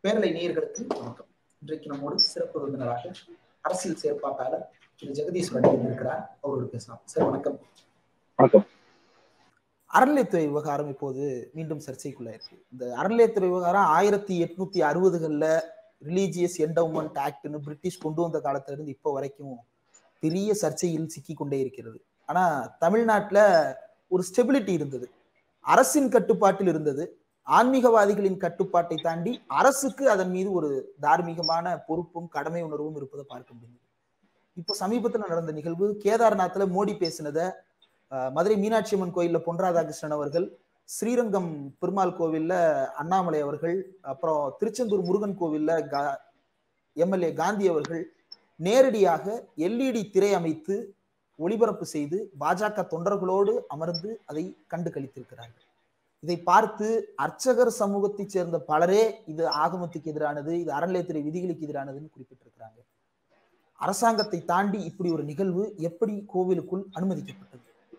பேரலை நேயர்களுக்கு வணக்கம் இன்றைக்கு நம்மோடு சிறப்பு விருந்தினராக அரசியல் செயற்பாட்டாளர் திரு ஜெகதீஸ்வரன் இருக்கிறார் அவரோடு பேசலாம் சார் வணக்கம் வணக்கம் அறநிலையத்துறை விவகாரம் இப்போது மீண்டும் சர்ச்சைக்குள்ள இருக்கு இந்த அறநிலையத்துறை விவகாரம் ஆயிரத்தி எட்நூத்தி அறுபதுகள்ல ரிலீஜியஸ் என்டவுமெண்ட் ஆக்ட்னு பிரிட்டிஷ் கொண்டு வந்த காலத்துல இருந்து இப்போ வரைக்கும் பெரிய சர்ச்சையில் சிக்கி கொண்டே இருக்கிறது ஆனா தமிழ்நாட்டுல ஒரு ஸ்டெபிலிட்டி இருந்தது அரசின் கட்டுப்பாட்டில் இருந்தது ஆன்மீகவாதிகளின் கட்டுப்பாட்டை தாண்டி அரசுக்கு அதன் மீது ஒரு தார்மீகமான பொறுப்பும் கடமை உணர்வும் இருப்பதை பார்க்க முடியுது இப்போ சமீபத்தில் நடந்த நிகழ்வு கேதார்நாத்ல மோடி பேசினத மதுரை மீனாட்சி அம்மன் கோயில்ல பொன் ராதாகிருஷ்ணன் அவர்கள் ஸ்ரீரங்கம் பெருமாள் கோவில்ல அண்ணாமலை அவர்கள் அப்புறம் திருச்செந்தூர் முருகன் கோவில்ல எம்எல்ஏ காந்தி அவர்கள் நேரடியாக எல்இடி திரை அமைத்து ஒளிபரப்பு செய்து பாஜக தொண்டர்களோடு அமர்ந்து அதை கண்டு கழித்திருக்கிறார்கள் இதை பார்த்து அர்ச்சகர் சமூகத்தைச் சேர்ந்த பலரே இது ஆகமத்துக்கு எதிரானது இது அறநிலையத்துறை விதிகளுக்கு எதிரானதுன்னு குறிப்பிட்டிருக்கிறாங்க அரசாங்கத்தை தாண்டி இப்படி ஒரு நிகழ்வு எப்படி கோவிலுக்குள் அனுமதிக்கப்பட்டது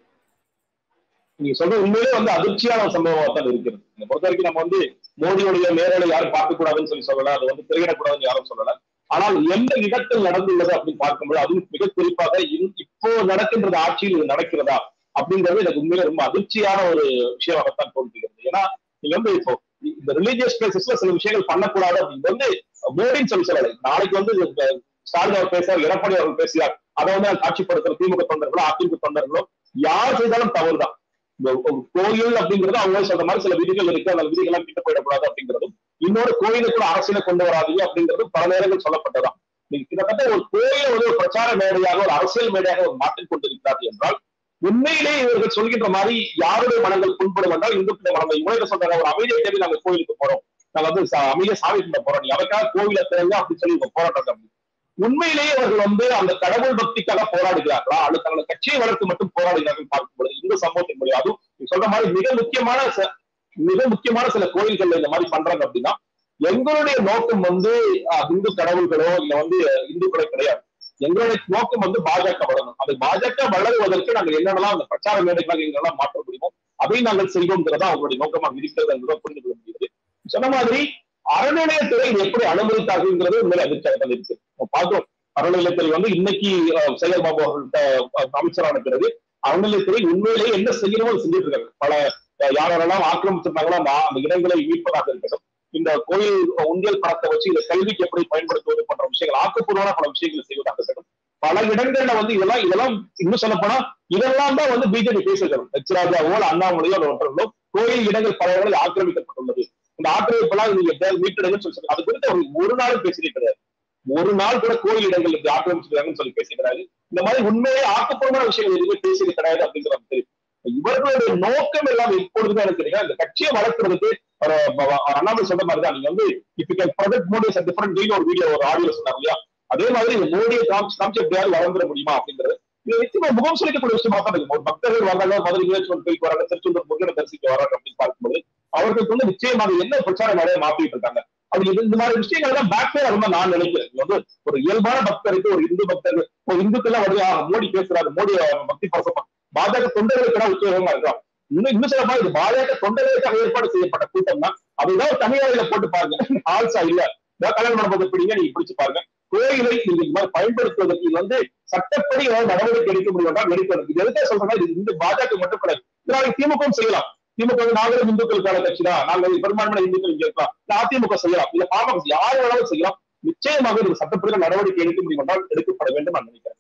நீங்க சொல்ற உண்மையிலே வந்து அதிர்ச்சியான சம்பவமாக தான் இருக்கிறது இந்த பொறுத்த வரைக்கும் நம்ம வந்து மோடியுடைய நேரலை யாரும் பார்க்க கூடாதுன்னு சொல்லி சொல்லல அது வந்து திரையிடக்கூடாதுன்னு யாரும் சொல்லல ஆனால் எந்த இடத்தில் நடந்துள்ளது அப்படின்னு பார்க்கும்போது அதுவும் மிக குறிப்பாக இப்போ நடக்கின்றது ஆட்சியில் இது நடக்கிறதா அப்படிங்கிறது எனக்கு உண்மையில ரொம்ப அதிர்ச்சியான ஒரு விஷயமாகத்தான் தோன்றுகிறது ஏன்னா நீங்க வந்து இப்போ இந்த ரிலீஜியஸ் பிளேசஸ்ல சில விஷயங்கள் பண்ணக்கூடாது அப்படின்னு வந்து மோடின்னு சொல்லி சொல்லலை நாளைக்கு வந்து ஸ்டாலின் அவர் பேசுறார் எடப்பாடி அவர்கள் பேசுகிறார் அதை வந்து காட்சிப்படுத்துற திமுக தொண்டர்களோ அதிமுக தொண்டர்களோ யார் செய்தாலும் தவறுதான் இந்த கோயில் அப்படிங்கிறது அவங்க சொல்ற மாதிரி சில விதிகள் இருக்கு அந்த விதிகள்லாம் கிட்ட போயிடக்கூடாது அப்படிங்கிறதும் இன்னொரு கோயிலை கூட அரசியல கொண்டு வராதீங்க அப்படிங்கிறது பல நேரங்கள் சொல்லப்பட்டதான் நீங்க கிட்டத்தட்ட ஒரு கோயிலை வந்து ஒரு பிரச்சார மேடையாக ஒரு அரசியல் மேடையாக ஒரு மாற்றிக் கொண்டிருக்கிறார்கள் என்றால் உண்மையிலே இவர்கள் சொல்கின்ற மாதிரி யாருடைய மனங்கள் புண்படும் என்றால் இந்துக்களை மனம் இவங்க சொல்றாங்க ஒரு அமைதியை தேடி நாங்க கோயிலுக்கு போறோம் நாங்க வந்து அமைதியை சாமி கும்பிட போறோம் நீ அவருக்காக கோவில திறங்க அப்படின்னு சொல்லி இவங்க போராட்டம் அப்படி உண்மையிலேயே அவர்கள் வந்து அந்த கடவுள் பக்திக்காக போராடுகிறார்களா அல்லது தங்களது கட்சியை வளர்த்து மட்டும் போராடுகிறார்கள் பார்க்கும்பொழுது இந்த சம்பவத்தின் மூலம் அதுவும் நீ சொல்ற மாதிரி மிக முக்கியமான மிக முக்கியமான சில கோயில்கள் இந்த மாதிரி பண்றாங்க அப்படின்னா எங்களுடைய நோக்கம் வந்து இந்து கடவுள்களோ இல்ல வந்து இந்துக்களோ கிடையாது எங்களுடைய நோக்கம் வந்து பாஜக வளரணும் அது பாஜக வளருவதற்கு நாங்கள் என்னென்னலாம் அந்த பிரச்சார மேடைகளாக எங்கெல்லாம் மாற்ற முடியுமோ அதை நாங்கள் செய்வோம்ங்கிறதா அவங்களுடைய நோக்கமாக இருக்கிறது என்பதை புரிந்து கொள்ள முடியுது சொன்ன மாதிரி அறநிலையத்துறை எப்படி அனுமதித்தார்கள்ங்கிறது உண்மையில அதிர்ச்சியாக இருக்கு பார்த்தோம் அறநிலையத்துறை வந்து இன்னைக்கு சேகர்பாபு அவர்கள்ட்ட அமைச்சரான பிறகு அறநிலையத்துறை உண்மையிலேயே என்ன செய்யணுமோ செஞ்சுட்டு இருக்காங்க பல யாரெல்லாம் ஆக்கிரமிச்சிருந்தாங்களோ அந்த இடங்களை மீட்பதாக இருக்கட்டும் இந்த கோயில் உண்டியல் பணத்தை வச்சு இந்த கல்விக்கு எப்படி பயன்படுத்துவது போன்ற விஷயங்கள் ஆக்கப்பூர்வமான பல விஷயங்களை செய்வதாக இருக்கட்டும் பல இடங்கள்ல வந்து இதெல்லாம் இதெல்லாம் இன்னும் சொல்ல போனா இதெல்லாம் தான் வந்து பிஜேபி பேசுகிறது ஹெச்ராஜாவோ அண்ணாமலையோ ஒன்றோ கோயில் இடங்கள் பல இடங்களில் ஆக்கிரமிக்கப்பட்டுள்ளது இந்த ஆக்கிரமிப்பெல்லாம் நீங்க மீட்டெடுங்கன்னு சொல்லி அது குறித்து அவங்க ஒரு நாளும் பேசினே கிடையாது ஒரு நாள் கூட கோயில் இடங்கள் இப்படி ஆக்கிரமிச்சிருக்காங்கன்னு சொல்லி பேசுகிறாரு இந்த மாதிரி உண்மையே ஆக்கப்பூர்வமான விஷயங்கள் எதுவுமே பேசியது கிடையாது அப்படிங்கிறது தெரியும் இவர்களுடைய நோக்கம் எல்லாம் எப்பொழுதுமே எனக்கு தெரியும் இந்த கட்சியை வளர்க்கறதுக்கு அண்ணாமலை சொன்ன மாதிரி தான் நீங்க வந்து இப்ப கேன் ப்ரொஜெக்ட் மோடி டிஃபரெண்ட் டீல் ஒரு வீடியோ ஒரு ஆடியோ சொன்னாங்க இல்லையா அதே மாதிரி இந்த மோடியை காமிச்சு காமிச்சு எப்படியாவது வளர்ந்துட முடியுமா அப்படிங்கிறது இது நிச்சயமா முகம் சுளிக்கக்கூடிய விஷயமா தான் இருக்கும் ஒரு பக்தர்கள் வர்றாங்க மதுரை மீனாட்சி கோயிலுக்கு வராங்க திருச்செந்தூர் முருகனை தரிசிக்க வராங்க அப்படின்னு பார்க்கும்போது அவர்களுக்கு வந்து நிச்சயமாக என்ன பிரச்சாரம் நிறைய மாத்திட்டு இருக்காங்க அப்படி இந்த மாதிரி விஷயங்கள் எல்லாம் பேக்ஃபயர் ரொம்ப நான் நினைக்கிறேன் வந்து ஒரு இயல்பான பக்தருக்கு ஒரு இந்து பக்தர் ஒரு இந்துக்கெல்லாம் வந்து மோடி பேசுறாரு மோடி பக்தி பரசமா பாஜக தொண்டர்களுக்கு உத்தியோகமா இருக்கான் இன்னும் இன்னும் சொல்லப்பா இது பாஜக தொண்டர்களுக்காக ஏற்பாடு செய்யப்பட்ட கூட்டம் தான் அதுதான் தமிழ்நாடுல போட்டு பாருங்க ஆல்சா இல்ல கல்யாண மண்டபத்தை பிடிங்க நீங்க பிடிச்சு பாருங்க கோயிலை நீங்க இந்த மாதிரி பயன்படுத்துவதற்கு இது வந்து சட்டப்படி ஏதாவது நடவடிக்கை எடுக்க முடியும் என்றால் எடுக்கணும் இது எதுக்கே சொல்றேன்னா இது இந்த பாஜக மட்டும் கிடையாது இதனால திமுகவும் செய்யலாம் திமுக நாங்களும் இந்துக்களுக்கான கட்சி தான் நாங்கள் பெரும்பான்மையான இந்துக்கள் இங்க இருக்கலாம் அதிமுக செய்யலாம் இல்ல பாமக யார் வேணாலும் செய்யலாம் நிச்சயமாக இது சட்டப்படி நடவடிக்கை எடுக்க முடியும் என்றால் எடுக்கப்பட வேண்டும் நான் நினைக்கிறேன்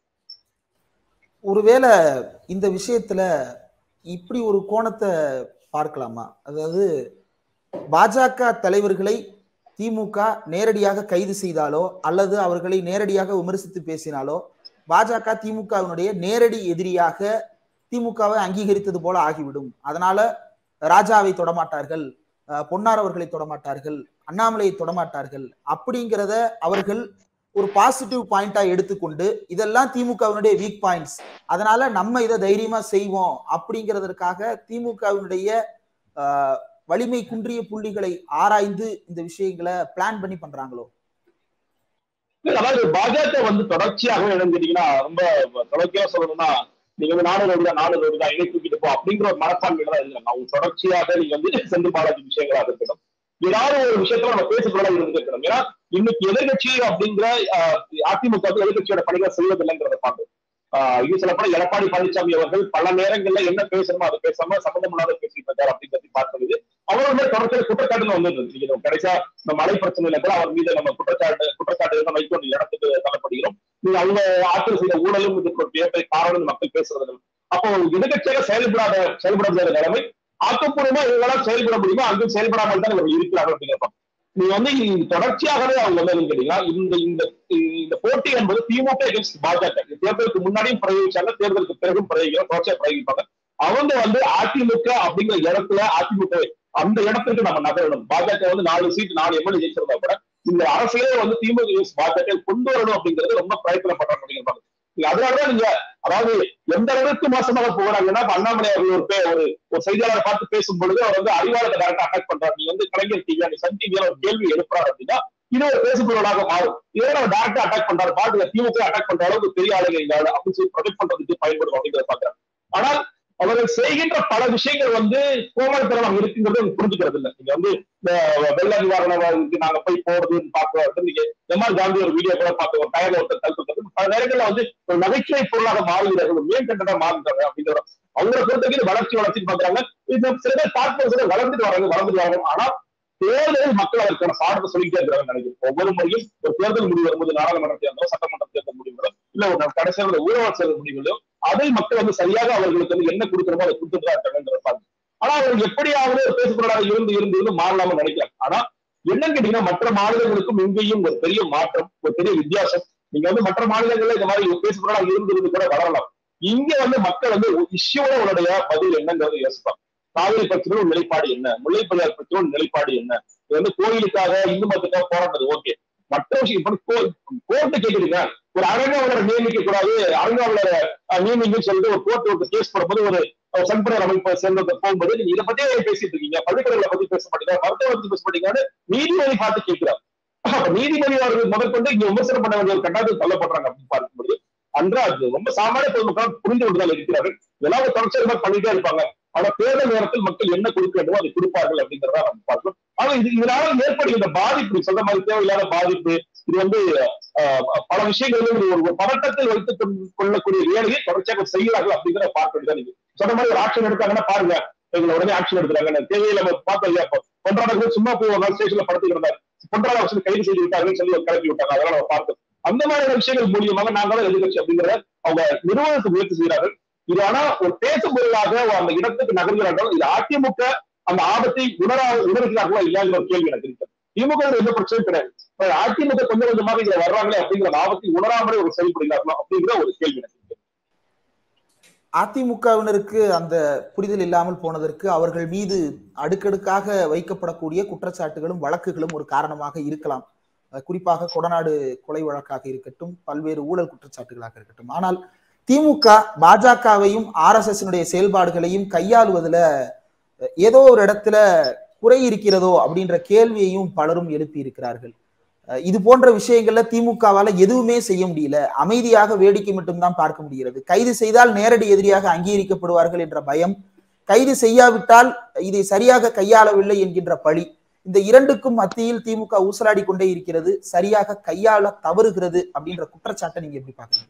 ஒருவேளை இந்த விஷயத்துல இப்படி ஒரு கோணத்தை பார்க்கலாமா அதாவது பாஜக தலைவர்களை திமுக நேரடியாக கைது செய்தாலோ அல்லது அவர்களை நேரடியாக விமர்சித்து பேசினாலோ பாஜக திமுகவினுடைய நேரடி எதிரியாக திமுகவை அங்கீகரித்தது போல ஆகிவிடும் அதனால ராஜாவை தொடமாட்டார்கள் பொன்னார் அவர்களை தொடமாட்டார்கள் அண்ணாமலையை தொடமாட்டார்கள் அப்படிங்கிறத அவர்கள் ஒரு பாசிட்டிவ் பாயிண்டா எடுத்துக்கொண்டு இதெல்லாம் திமுகவினுடைய வீக் பாயிண்ட்ஸ் அதனால நம்ம இதை தைரியமா செய்வோம் அப்படிங்கிறதற்காக திமுகவினுடைய வலிமை குன்றிய புள்ளிகளை ஆராய்ந்து இந்த விஷயங்களை பிளான் பண்ணி பண்றாங்களோ அதாவது பாஜக வந்து தொடர்ச்சியாக இணைஞ்சிட்டீங்கன்னா ரொம்ப தொடர்ச்சியா சொல்லணும்னா நீங்க வந்து நானூறு ரூபா நானூறு ரூபா இணை தூக்கிட்டு போ அப்படிங்கிற ஒரு மனப்பான்மையில தான் இருக்காங்க அவங்க தொடர்ச்சியாக நீங்க வந்து செந்தில் பாலாஜி விஷயங்களாக இருக்கட்டும் ஏதாவது ஒரு விஷயத்துல நம்ம பேசக்கூடாது இருந்து இருக்கணும் ஏன்னா இன்னைக்கு எதிர்கட்சி அப்படிங்கிற ஆஹ், அதிமுக க்கு எதிர்கட்சியோட பணிகளை செய்வதில்லைங்கிறத பார்க்கணும் ஆஹ், இன்னும் சொல்லப்போனா எடப்பாடி பழனிசாமி அவர்கள் பல நேரங்கள்ல என்ன பேசணுமோ அதை பேசாம சம்பந்தம் இல்லாத பேசிட்டு இருக்காரு அப்படிங்கிறதை பார்க்கிறது அவர்கள் மேல் தொடர்ச்சியாக குற்றச்சாட்டுகள் வந்துருது நீங்க இந்த கடைசியா இந்த மழை பிரச்சனையில கூட அவர் மீது நம்ம குற்றச்சாட்டு குற்றச்சாட்டு வைத்து ஒரு இடத்துக்கு தள்ளப்படுகிறோம் நீங்க அவங்க ஆட்கள் செய்த ஊழலும் இதுக்கு ஒரு மிகப்பெரிய காரணம் மக்கள் பேசுறது அப்போ எதிர்கட்சியாக செயல்படாத செயல்பட முடியாத நிலைமை ஆக்கப்பூர்வமா இவங்களாம் செயல்பட முடியுமோ அங்கும் செயல்படாமல் தான் இவர்கள் இருக்கிறார்கள் அப்படிங்கிறப்ப நீங்க வந்து இது தொடர்ச்சியாகவே அவங்க வந்து என்னன்னு கேட்டீங்கன்னா இந்த இந்த இந்த போட்டி என்பது திமுக against பாஜக இந்த தேர்தலுக்கு முன்னாடியும் பிரயோகிச்சாங்க தேர்தலுக்கு பிறகும் பிரயோகிக்கிறோம் தொடர்ச்சியா பிரயோகிப்பாங்க அவங்க வந்து அதிமுக அப்படிங்கிற இடத்துல அதிமுக அந்த இடத்துக்கு நம்ம நகரணும் பாஜக வந்து நாலு சீட் நாலு எம்எல்ஏ ஜெயிச்சிருந்தா கூட இந்த அரசியலே வந்து திமுக against பாஜக கொண்டு வரணும் அப்படிங்கிறது ரொம்ப பிரயத்தனப்படுறாங்க அப்படிங்கிறாங்க நீங்க அதனாலதான் நீங்க அதாவது எந்த அளவுக்கு மோசமாக போகிறாங்கன்னா இப்ப அண்ணாமலை அவர்கள் ஒரு பே- ஒரு ஒரு செய்தியாளரை பார்த்து பேசும் பொழுது அவர் வந்து அறிவாளத்தை டேரக்டா அட்டாக் பண்றாரு நீங்க வந்து கலைஞர் டிவி அந்த சன் டிவியில ஒரு கேள்வி எழுப்புறாரு அப்படின்னா இது ஒரு பேசுபொருளாக மாறும் இதே நம்ம டேரக்டா அட்டாக் பண்றாரு பாட்டுல திமுக அட்டாக் பண்ற அளவுக்கு பெரிய ஆளுங்க இந்த ஆளு அப்படின்னு சொல்லி ப்ரொஜெக்ட் பண்றதுக்கு பயன்படும் அப்படிங்கிறத பாக்குறாங்க ஆனால் அவர்கள் செய்கின்ற பல விஷயங்கள் வந்து கோமலத்தனம் இருக்குங்கிறது அவங்க புரிஞ்சுக்கிறது இல்லை நீங்க வந்து இந்த வெள்ள நிவாரணத்துக்கு நாங்க போய் போறது பாக்குறது நீங்க எம்ஆர் காந்தி ஒரு வீடியோ கூட பார்த்து ஒரு டயர்ல ஒருத்தர் கல்புறது பல நேரங்கள்ல வந்து ஒரு நகைச்சுவை பொருளாக மாறுகிறார்கள் ஒரு மேல் கண்டனா மாறுகிறாங்க அப்படிங்கிற அவங்களை பொறுத்தவரைக்கும் வளர்ச்சி வளர்ச்சி பாக்குறாங்க இது சில பேர் பார்ப்பது சில வளர்ந்துட்டு வராங்க வளர்ந்துட்டு வராங்க ஆனா தேர்தலில் மக்கள் அதற்கான பாடத்தை சொல்லிக்கிட்டே இருக்கிறாங்க நினைக்கிறேன் ஒவ்வொரு முறையும் ஒரு தேர்தல் முடிவு வரும்போது நாடாளுமன்ற தேர்தலோ சட்டமன்ற தேர்தல் முடிவுகளோ இல்ல ஒரு கடைசியாக ஊழல் தேர்தல் முடிவுகளோ அதில் மக்கள் வந்து சரியாக அவர்களுக்கு வந்து என்ன கொடுக்கணுமோ அதை கொடுத்துட்டு தான் இருக்காங்கங்கிற பார்த்து ஆனா அவர்கள் எப்படியாவது ஒரு பேசுபொருளாக இருந்து இருந்து இருந்து மாறலாம்னு நினைக்கிறாங்க ஆனா என்னன்னு கேட்டீங்கன்னா மற்ற மாநிலங்களுக்கும் இங்கேயும் ஒரு பெரிய மாற்றம் ஒரு பெரிய வித்தியாசம் நீங்க வந்து மற்ற மாநிலங்கள்ல இந்த மாதிரி பேசுபொருளாக இருந்து இருந்து கூட வளரலாம் இங்க வந்து மக்கள் வந்து இஷ்யூட உங்களுடைய பதில் என்னங்கிறத யோசிப்பாங்க காவிரி பிரச்சனை ஒரு நிலைப்பாடு என்ன முல்லைப்பெரியார் பிரச்சனை ஒரு நிலைப்பாடு என்ன இது வந்து கோயிலுக்காக இந்து மதத்துக்காக போராடுறது ஓகே மற்ற விஷயம் இப்ப கோர்ட்டு கேக்குறீங்க ஒரு அரங்காவலர் நியமிக்க கூடாது அரங்காவலர் நியமிங்கன்னு சொல்லிட்டு ஒரு கோர்ட் ஒரு கேஸ் போடும்போது ஒரு ஒரு சண்பனர் அமைப்பை சேர்ந்தவங்க போகும்போது நீங்க இதை பத்தியே பேசிட்டு இருக்கீங்க பள்ளிக்கடலை பத்தி பேச மாட்டீங்க மருத்துவ பத்தி பேச மாட்டீங்கன்னு நீதிபதி பார்த்து கேட்கிறார் அப்ப நீதிபதி அவர்கள் முதற்கொண்டு இங்க விமர்சனம் பண்ண வேண்டிய ஒரு கட்டாயத்தில் தள்ளப்படுறாங்க அப்படின்னு பார்க்கும்போது அன்றா அது ரொம்ப சாமானிய பொதுமக்கள் புரிந்து கொண்டுதான் இருக்கிறார்கள் இதெல்லாம் ஒரு தொடர்ச்சியாக பண்ணிட்டே இருப்பாங்க ஆனா தேர்தல் நேரத்தில் மக்கள் என்ன கொடுக்க வேண்டுமோ அதை கொடுப்பார்கள் அப்படிங்கிறத நம்ம பார்க்கணும் ஆனா இது இதனால ஏற்படுகின்ற பாதிப்பு நீ சொல்ற மாதிரி தேவையில்லாத பாதிப்பு இது வந்து ஆஹ், பல விஷயங்கள் ஒரு ஒரு பதட்டத்தில் வைத்துக் கொள்- கொள்ளக்கூடிய வேலையை தொடர்ச்சியாக செய்கிறார்கள் அப்படிங்கிறத பார்க்க வேண்டியதான் நீங்க சொன்ன மாதிரி ஒரு ஆக்ஷன் எடுத்தாங்கன்னா பாருங்க எங்களை உடனே ஆக்ஷன் எடுக்கிறாங்க தேவையில்லை நம்ம பார்த்தோம் இல்லையா இப்போ பொன்றாடர்கள் சும்மா போய் ஒரு நாள் ஸ்டேஷன்ல படுத்துட்டு இருந்தார் பொன்றாட வச்சு கைது செய்து விட்டார்கள் சொல்லி ஒரு கிளப்பி விட்டாங்க அதெல்லாம் நம்ம பார்த்தோம் அந்த மாதிரியான விஷயங்கள் மூலியமாக நாங்களும் எதிர்கட்சி அப்படிங்கிறத அவங்க நிறுவனத்துக்கு முயற்சி செய்கிறார்கள் இது ஆனா ஒரு பேசும் பொருளாக அந்த இடத்துக்கு நகர்கிறார்கள் இது அதிமுக அந்த ஆபத்தை உணரா உணர்கிறார்களா இல்லையாங்கிற ஒரு கேள்வி எனக்கு இருக்கு திமுக ல எந்த பிரச்சனையும் கிடையாது இப்ப அதிமுக கொஞ்சம் கொஞ்சமாக இதுல வர்றாங்களே அப்படிங்கிற அந்த ஆபத்தை உணராமலே ஒரு செயல்படுகிறார்களா அப்படிங்கிற ஒரு கேள்வி எனக்கு இருக்கு அதிமுகவினருக்கு அந்த புரிதல் இல்லாமல் போனதற்கு அவர்கள் மீது அடுக்கடுக்காக வைக்கப்படக்கூடிய குற்றச்சாட்டுகளும் வழக்குகளும் ஒரு காரணமாக இருக்கலாம் அஹ் குறிப்பாக கொடநாடு கொலை வழக்காக இருக்கட்டும் பல்வேறு ஊழல் குற்றச்சாட்டுகளாக இருக்கட்டும் ஆனால் திமுக பாஜகவையும் ஆர்எஸ்எஸ்னுடைய செயல்பாடுகளையும் கையாளுவதுல அஹ் ஏதோ ஒரு இடத்துல குறை இருக்கிறதோ அப்படின்ற கேள்வியையும் பலரும் எழுப்பி இருக்கிறார்கள் அஹ் இது போன்ற விஷயங்கள்ல திமுகவால எதுவுமே செய்ய முடியல அமைதியாக வேடிக்கை மட்டும்தான் பார்க்க முடிகிறது கைது செய்தால் நேரடி எதிரியாக அங்கீகரிக்கப்படுவார்கள் என்ற பயம் கைது செய்யாவிட்டால் இதை சரியாக கையாளவில்லை என்கின்ற பழி இந்த இரண்டுக்கும் மத்தியில் திமுக ஊசலாடி கொண்டே இருக்கிறது சரியாக கையாள தவறுகிறது அப்படின்ற குற்றச்சாட்டை நீங்க எப்படி பாக்குறீங்க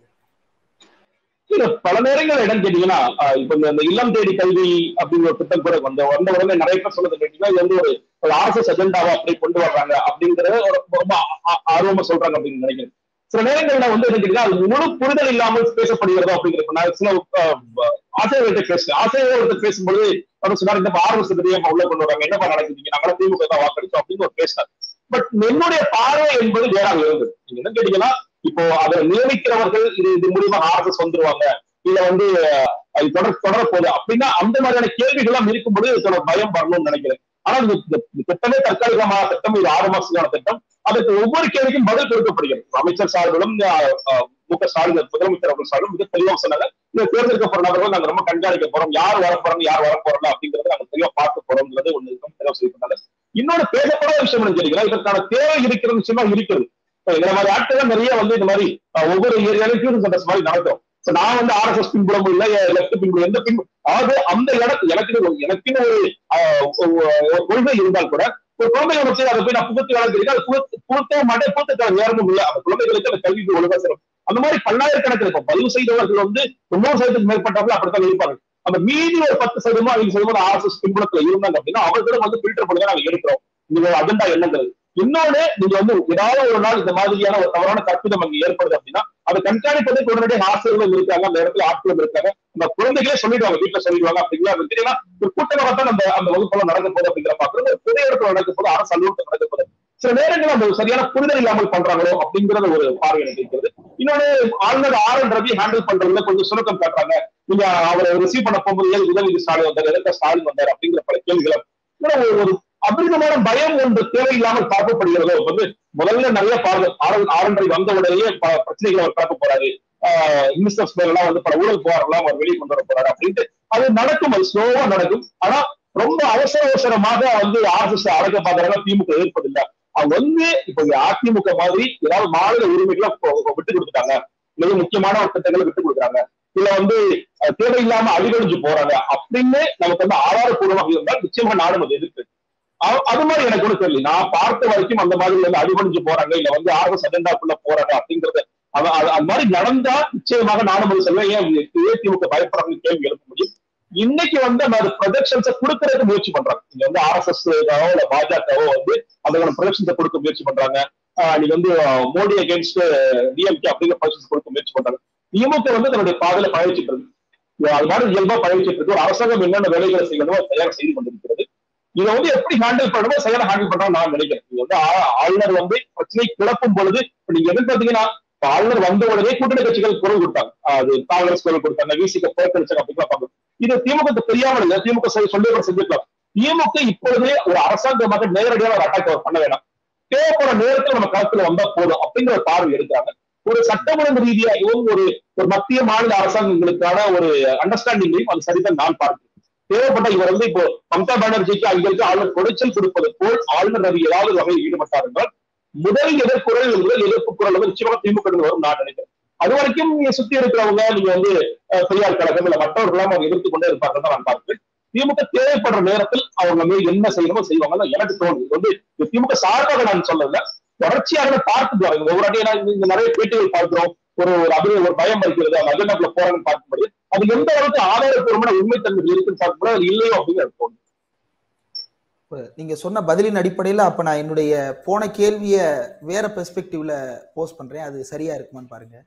இல்ல பல நேரங்கள் இடம் கேட்டீங்கன்னா ஆஹ் இப்ப இந்த- இந்த இல்லம் தேடி கல்வி அப்படிங்கிற ஒரு திட்டம் கூட வந்த வந்த உடனே நிறைய பேர் சொல்றது கேட்டீங்கன்னா இது வந்து ஒரு ஒரு ஆர்எஸ்எஸ் அஜெண்டாவா அப்படி கொண்டு வர்றாங்க அப்படிங்கறத ஒரு ரொம்ப ஆ- ஆ- ஆர்வமா சொல்றாங்க அப்படின்னு நினைக்கிறேன் சில நேரங்கள்ல வந்து என்ன கேட்டீங்கன்னா அது முழு புரிதல் இல்லாமல் பேசப்படுகிறதோ அப்படிங்கிறது நான் சில ஆஹ், ஆசிரியர்கள்ட்ட பேசுறேன் ஆசிரியர்கள்ட்ட பேசும்போது அவர் சொன்னார் இந்த ஆர்வஸ் தெரியாம உள்ள கொண்டு வராங்க என்னப்பா நடக்குதுங்க நாங்களா திமுக தான் வாக்களிச்சோம் அப்படின்னு ஒரு பேசினார் பட் என்னுடைய பார்வை என்பது வேறாக இருந்தது நீங்க என்ன கேட்டீங்கன்னா இப்போ அதை நியமிக்கிறவர்கள் இது இது மூலியமா ஆர்எஸ்எஸ் வந்துருவாங்க இல்ல வந்து அஹ், அது தொடர் தொடர போகுது அப்படின்னா அந்த மாதிரியான கேள்விகள் எல்லாம் இருக்கும்போது இதோட பயம் வரணும்னு நினைக்கிறேன் ஆனா இந்த இந்த- இந்த திட்டமே தற்காலிகமான திட்டம் இது ஆறு மாசத்துக்கான திட்டம் அதுக்கு ஒவ்வொரு கேள்விக்கும் பதில் கொடுக்கப்படுகிறது அமைச்சர் சார்பிலும் அஹ், அஹ், மு க ஸ்டாலின் முதலமைச்சர் அவர்கள் சார்பிலும் மிக தெளிவாக சொன்னாங்க இந்த தேர்ந்தெடுக்க போற நபர்கள் நாங்க ரொம்ப கண்காணிக்க போறோம் யார் வர போறாங்க யார் வர போறாங்க அப்படிங்கறத நாங்க தெளிவா பார்க்க போறோம்ங்கிறது ஒண்ணு இருக்கும் தெளிவா சொல்லியிருந்தாங்க இன்னொன்னு பேசப்படாத விஷயம் என்னன்னு கேட்டீங்கன்னா இதற்கான தேவை இருக்கிற நிச்சயமா இருக்கிறது இப்ப இந்த மாதிரி ஆட்கள் நிறைய வந்து இந்த மாதிரி அஹ், ஒவ்வொரு ஏரியாலையும் டியூஷன் சென்டர்ஸ் மாதிரி நடக்கும் So நான் வந்து ஆர்எஸ்எஸ் பின்புலம் இல்ல லெப்ட் பின்புலம் எந்த பின்பு அதாவது அந்த இடத்து எனக்குன்னு ஒரு எனக்குன்னு ஒரு ஆஹ், ஒரு ஒரு கொள்கை இருந்தால் கூட ஒரு குழந்தைகளை வச்சு அதை போய் நான் புகுத்து வளர்க்கிறீங்க அது புகுத்து புகுத்தவே மாட்டேன் புகுத்துக்கான நேரமும் இல்லை அந்த குழந்தைகளுக்கு அந்த கல்விக்கு ஒழுங்கா சிறப்பு அந்த மாதிரி பல்லாயிரக்கணக்கில் இருக்கும் பதிவு செய்தவர்கள் வந்து தொண்ணூறு சதவீதத்துக்கு மேற்பட்டவர்கள் அப்படித்தான் இருப்பாங்க அந்த மீதி ஒரு பத்து சதவீதம் அவங்க சதவீதம் ஆர்எஸ்எஸ் பின்புலத்துல இருந்தாங்க அப்படின்னா அவர்களும் வந்து ஃபில்டர் பண்ணி தான் நாங்க எடுக்கிறோம் நீங்க அஜெண்டா என்னங்கிறது இன்னொன்னு நீங்க வந்து ஏதாவது ஒரு நாள் இந்த மாதிரியான ஒரு தவறான கற்பிதம் அங்க ஏற்படுது அப்படின்னா அதை கண்காணிப்பதற்கு உடனடியாக ஆசிரியர்களும் இருக்காங்க அந்த இடத்துல ஆட்களும் இருக்காங்க அந்த குழந்தைகளே சொல்லிடுவாங்க வீட்டுல சொல்லிடுவாங்க அப்படிங்களா அது தெரியல ஒரு கூட்டமாக தான் அந்த அந்த வகுப்புல நடக்க போகுது அப்படிங்கிற பாக்குறது ஒரு புதிய இடத்துல நடக்க போது அரசு அலுவலகத்தில் நடக்க போகுது சில நேரங்கள் அந்த சரியான புரிதல் இல்லாமல் பண்றாங்களோ அப்படிங்கறது ஒரு பார்வை எனக்கு இருக்கிறது இன்னொன்னு ஆளுநர் ஆர் என் ரவி ஹேண்டில் பண்றதுல கொஞ்சம் சுருக்கம் காட்டுறாங்க நீங்க அவரை ரிசீவ் பண்ண போகும்போது ஏன் உதவி ஸ்டாலின் வந்தார் எதற்கு ஸ்டாலின் வந்தார் அப்படிங்கிற பல கேள்விகளை இன்னும் ஒரு- ஒரு அபரிதமான பயம் ஒன்று தேவையில்லாமல் பார்க்கப்படுகிறதோ வந்து முதல்ல நிறைய பார்வை ஆர் ஆர் என் ரவி வந்த உடனே பல பிரச்சனைகளை அவர் பார்க்க போறாரு மினிஸ்டர்ஸ் மேல எல்லாம் வந்து பல ஊழல் புகாரெல்லாம் அவர் வெளியே கொண்டு வர போறாரு அப்படின்ட்டு அது நடக்கும் அது ஸ்லோவா நடக்கும் ஆனா ரொம்ப அவசர அவசரமாக வந்து ஆர்எஸ்எஸ் அடக்க பாக்குறாங்க திமுக ஏற்பதில்லை அவங்க வந்து இப்ப இந்த அதிமுக மாதிரி ஏதாவது மாநில உரிமைகளை இப்போ விட்டு கொடுத்துட்டாங்க மிக முக்கியமான ஒரு திட்டங்களை விட்டு கொடுக்குறாங்க இல்ல வந்து அஹ், தேவையில்லாம அடிகொழிஞ்சு போறாங்க அப்படின்னு நமக்கு வந்து ஆதாரப்பூர்வமாக இருந்தால் நிச்சயமா நாடும் அது எதிர்க்கு அ- அது மாதிரி எனக்கு கூட தெரியல நான் பார்த்த வரைக்கும் அந்த மாதிரி வந்து அடிபணிஞ்சு போறாங்க இல்ல வந்து ஆர்எஸ் அஜெண்டாக்குள்ள போறாங்க அப்படிங்கறது அது அது அது மாதிரி நடந்தா நிச்சயமாக நானும் அது சொல்லுவேன் ஏன் ஏதிமுக பயப்படுறாங்க கேள்வி எழுப்ப முடியும் இன்னைக்கு வந்து அந்த ப்ரொஜெக்ஷன்ஸை கொடுக்கறதுக்கு முயற்சி பண்றாங்க நீங்க வந்து ஆர்எஸ்எஸ் இல்ல பாஜகவோ வந்து அந்த ப்ரொஜெக்ஷன்ஸை கொடுக்க முயற்சி பண்றாங்க ஆஹ் நீங்க வந்து ஆஹ் மோடி அகேன்ஸ்ட் டிஎம்கே அப்படிங்கிற ப்ரொஜெக்ஷன்ஸ் கொடுக்க முயற்சி பண்றாங்க திமுக வந்து தன்னுடைய பாதையில பயணிச்சுட்டு இருக்கு இது அது மாதிரி இயல்பா பயணிச்சுட்டு இருக்கு ஒரு அரசாங்கம் என்னென்ன வேலைகளை செய்யணுமோ அதை தயார் செய்து கொண்டிருக்கிறது இதை வந்து எப்படி ஹேண்டில் பண்ணணுமோ சரியான ஹேண்டில் பண்ணணும் நான் நினைக்கிறேன் இது வந்து ஆ- ஆளுநர் வந்து பிரச்சனை கிளப்பும் பொழுது இப்ப நீங்க எது பாத்தீங்கன்னா இப்ப ஆளுநர் வந்த உடனே கூட்டணி கட்சிகள் குரல் கொடுத்தாங்க ஆஹ் அது காங்கிரஸ் குரல் கொடுத்தாங்க விசிக புறக்கணிச்சாங்க அப்படிலாம் பார்க்கணும் இது திமுக தெரியாமல் இல்லை திமுக சொல்லி சொல்லி கூட செஞ்சிருக்கலாம் திமுக இப்பொழுதே ஒரு அரசாங்கமாக நேரடியாக ஒரு அட்டாக் பண்ண வேண்டாம் தேவைப்படுற நேரத்துல நம்ம களத்துல வந்தா போதும் அப்படிங்கிற ஒரு பார்வை எடுக்கிறாங்க ஒரு சட்டமன்ற ரீதியாகவும் ஒரு ஒரு மத்திய மாநில அரசாங்கங்களுக்கான ஒரு அண்டர்ஸ்டாண்டிங்கையும் அது சரிதான் நான் பார்க்கிறேன் தேவைப்பட்ட இவர் வந்து இப்போ மம்தா பானர்ஜிக்கு அங்க இருக்க ஆளுநர் குடைச்சல் கொடுப்பது போல் ஆளுநர் ரவி ஏதாவது ஒரு வகையில் ஈடுபட்டார் என்றால் முதல் எதிர்குரல் முதல் எதிர்ப்பு குரல் வந்து நிச்சயமாக திமுக க்கு வரும் நான் நினைக்கிறேன் அது வரைக்கும் நீங்க சுத்தி இருக்கிறவங்க நீங்க வந்து அஹ், பெரியார் கழகம் இல்ல மற்றவர்களாம் அவங்க எதிர்த்து கொண்டே இருப்பார்கள் தான் நான் பார்க்கிறேன் திமுக தேவைப்படுற நேரத்தில் அவங்க வந்து என்ன செய்யணுமோ செய்வாங்கன்னு எனக்கு தோணுது இது வந்து இது திமுக சார்பாக நான் சொல்லல தொடர்ச்சியாக பார்த்துட்டு வராங்க ஒவ்வொரு அடியும் நான் இங்க நிறைய பேட்டிகள் பார்க்கிறோம் ஒரு ஒரு அபிர ஒரு பயம் இருக்கிறது அவங்க அஜெண்டாக்குள்ள போறாங்கன்னு பார்க்கும்போது அது எந்த அளவுக்கு ஆதாரப்பூர்வமான உண்மைத்தன்மை இருக்குன்னு பார்க்கும்போது அது இல்லையோ அப்படின்னு எனக்கு தோணுது இப்ப நீங்க சொன்ன பதிலின் அடிப்படையில அப்ப நான் என்னுடைய போன கேள்விய வேற பெர்ஸ்பெக்டிவ்ல போஸ்ட் பண்றேன் அது சரியா இருக்குமான்னு பாருங்க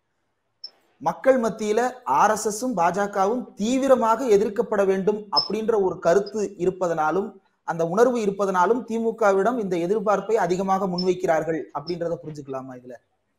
மக்கள் மத்தியில ஆர்எஸ்எஸும் பாஜகவும் தீவிரமாக எதிர்க்கப்பட வேண்டும் அப்படின்ற ஒரு கருத்து இருப்பதனாலும் அந்த உணர்வு இருப்பதனாலும் திமுகவிடம் இந்த எதிர்பார்ப்பை அதிகமாக முன்வைக்கிறார்கள் அப்படின்றத புரிஞ்சுக்கலாமா இதுல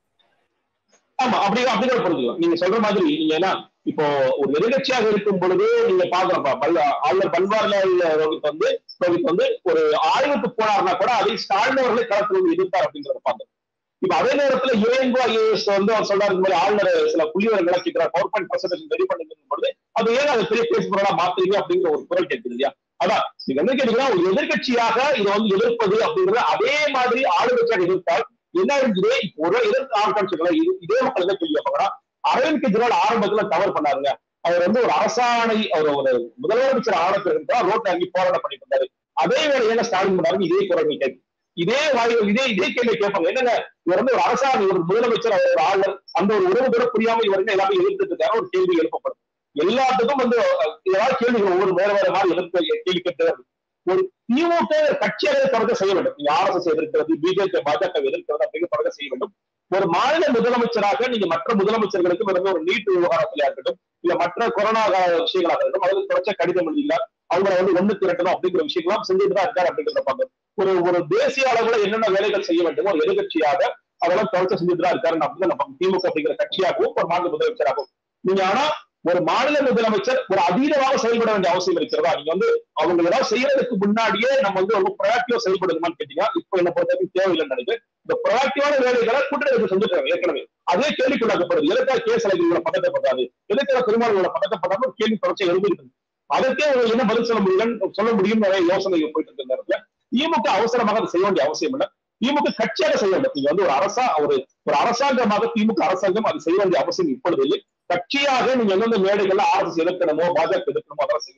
ஆமா அப்படி அப்படிதான் புரிஞ்சுக்கலாம் நீங்க சொல்ற மாதிரி நீங்க ஏன்னா இப்போ ஒரு எதிர்கட்சியாக இருக்கும் பொழுது நீங்க பாக்குறப்ப பல்ல ஆளுநர் பன்வாரிலால் ரோஹித் வந்து ரோஹித் வந்து ஒரு ஆய்வுக்கு போனார்னா கூட அதை ஸ்டாலின் அவர்களை களத்தில் வந்து எதிர்த்தார் அப்படிங்கிறத பாங்க இப்ப அதே நேரத்துல இளையங்கோ ஐஏஎஸ் வந்து அவர் சொல்றாரு இந்த மாதிரி ஆளுநர் சில புள்ளிவரங்களை கேட்கிறார் பவர் பாயிண்ட் பிரசன்டேஷன் ரெடி பண்ணுங்க பொழுது அது ஏன் அதை பெரிய பேச பொருளா மாத்துறீங்க அப்படிங்கிற ஒரு குரல் கேட்குது இல்லையா அதான் நீங்க என்ன கேட்டீங்கன்னா ஒரு எதிர்கட்சியாக இதை வந்து எதிர்ப்பது அப்படிங்கிறது அதே மாதிரி ஆளுங்கட்சியாக எதிர்த்தால் என்ன இதே இப்போ ஒரு எதிர்த்து ஆரம்பிச்சுக்கலாம் இது இதே மக்கள் என்ன கேள்வி கேட்பாங்கன்னா அரவிந்த் கெஜ்ரிவால் ஆரம்பத்துல தவறு பண்ணாருங்க அவர் வந்து ஒரு அரசாணை அவர் ஒரு முதலமைச்சர் ஆனப்பிறகு ரோட்ல அங்கி போராட்டம் பண்ணிட்டு இருந்தாரு அதே வேலையில ஸ்டாலின் பண்ணாருன்னு இதே குரல் கேட்கு இதே வாயு இதே இதே கேள்வி கேட்பாங்க என்னங்க இவர் வந்து ஒரு அரசாணை ஒரு முதலமைச்சர் அவர் ஒரு ஆளுநர் அந்த ஒரு உறவு கூட புரியாம இவர் என்ன எல்லாமே எதிர்த்துட்டு இருக்காரு ஒரு கேள்வி எழுப்பப்படும் எல்லாத்துக்கும் வந்து அஹ், ஏதாவது கேள்விகள் ஒவ்வொரு வேற வேற மாதிரி எதிர்த்து கேள்வி கேட்டு ஒரு திமுக கட்சியாக தொடர்ந்து செய்ய வேண்டும் நீங்க ஆர்எஸ்எஸ் எதிர்க்கிறது பிஜேபி பாஜக எதிர்க்கிறது அப்படிங்கிற தொடர்ந்து செய்ய வேண்டும் ஒரு மாநில முதலமைச்சராக நீங்க மற்ற முதலமைச்சர்களுக்கும் இருந்த ஒரு நீட் விவகாரத்திலே இருக்கட்டும் இல்ல மற்ற கொரோனா கால விஷயங்களாக இருக்கட்டும் அதுக்கு தொடர்ச்சியா கடிதம் எழுதிಇಲ್ಲ அவங்களை வந்து ஒண்ணு திரட்டணும் அப்படிங்கிற விஷயங்கள்லாம் செஞ்சுட்டு தான் இருக்காரு அப்படிங்கிறத பார்க்கணும் ஒரு ஒரு தேசிய அளவுல என்னென்ன வேலைகள் செய்ய வேண்டுமோ ஒரு எதிர்கட்சியாக அதெல்லாம் தொடர்ச்சி செஞ்சுட்டு தான் இருக்காரு அப்படின்னு நம்ம திமுக அப்படிங்கிற கட்சியாகவும் ஒரு மாநில முதலமைச்சராகவும் நீங்க ஆனா ஒரு மாநில முதலமைச்சர் ஒரு அதீதமாக செயல்பட வேண்டிய அவசியம் இருக்கிறதா நீங்க வந்து அவங்க ஏதாவது செய்யறதுக்கு முன்னாடியே நம்ம வந்து ரொம்ப ப்ரொஆக்டிவா செயல்படணுமான்னு கேட்டீங்கன்னா இப்ப என்ன பொறுத்த வரைக்கும் தேவையில்லைன்னு நினைக்கிறேன் இந்த ப்ரொஆக்டிவான வேலைகளை கூட்டணி செஞ்சுட்டாங்க ஏற்கனவே அதே கேள்விக்குள்ளாக்கப்படுது எதுக்காக கேஸ் இவ்வளவு பதட்டப்படாது எதுக்காக பெருமாள் இவ்வளவு பதட்டப்படாம ஒரு கேள்வி தொடர்ச்சி எழுதிட்டு இருக்கு அதற்கே அவங்க என்ன பதில் சொல்ல முடியலன்னு சொல்ல முடியும் நிறைய யோசனை போயிட்டு இருக்க நேரத்துல திமுக அவசரமாக அதை செய்ய வேண்டிய அவசியம் இல்லை திமுக கட்சியாக செய்ய வேண்டும் நீங்க வந்து ஒரு அரசா ஒரு ஒரு அரசாங்கமாக திமுக அரசாங்கம் அது செய்ய வேண்டிய அவசியம் இப்பொழுது இல்லை கட்சியாக நீங்க எந்தெந்த மேடைகள்ல ஆர்எஸ் எதிர்க்கணுமோ பாஜக எதிர்க்கணுமோ அதெல்லாம் செய்ய வேண்டும்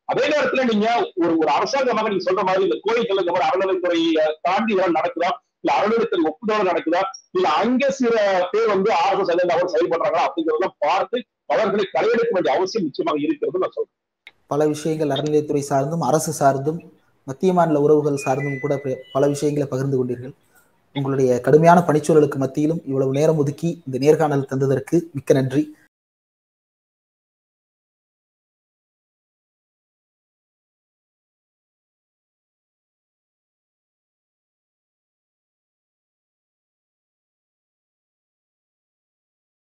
அதே நேரத்துல நீங்க ஒரு ஒரு அரசாங்கமாக நீங்க சொல்ற மாதிரி இந்த கோயில்கள் இந்த மாதிரி அறநிலைத்துறையை தாண்டி இதெல்லாம் நடக்குதா இல்ல அறநிலைத்துறை ஒப்புதல் நடக்குதா இல்ல அங்க சில பேர் வந்து ஆர்எஸ்எஸ் அல்லது அவர் செயல்படுறாங்களா அப்படிங்கறதெல்லாம் பார்த்து அவர்களை தலையெடுக்க வேண்டிய அவசியம் நிச்சயமாக இருக்கிறது நான் சொல்றேன் பல விஷயங்கள் அறநிலையத்துறை சார்ந்தும் அரசு சார்ந்தும் மத்திய மாநில உறவுகள் சார்ந்தும் கூட ப- பல விஷயங்களை பகிர்ந்து கொண்டீர்கள் உங்களுடைய கடுமையான பணிச்சூழலுக்கு மத்தியிலும் இவ்வளவு நேரம் ஒதுக்கி இந்த நேர்காணல் தந்ததற்கு மிக்க நன்றி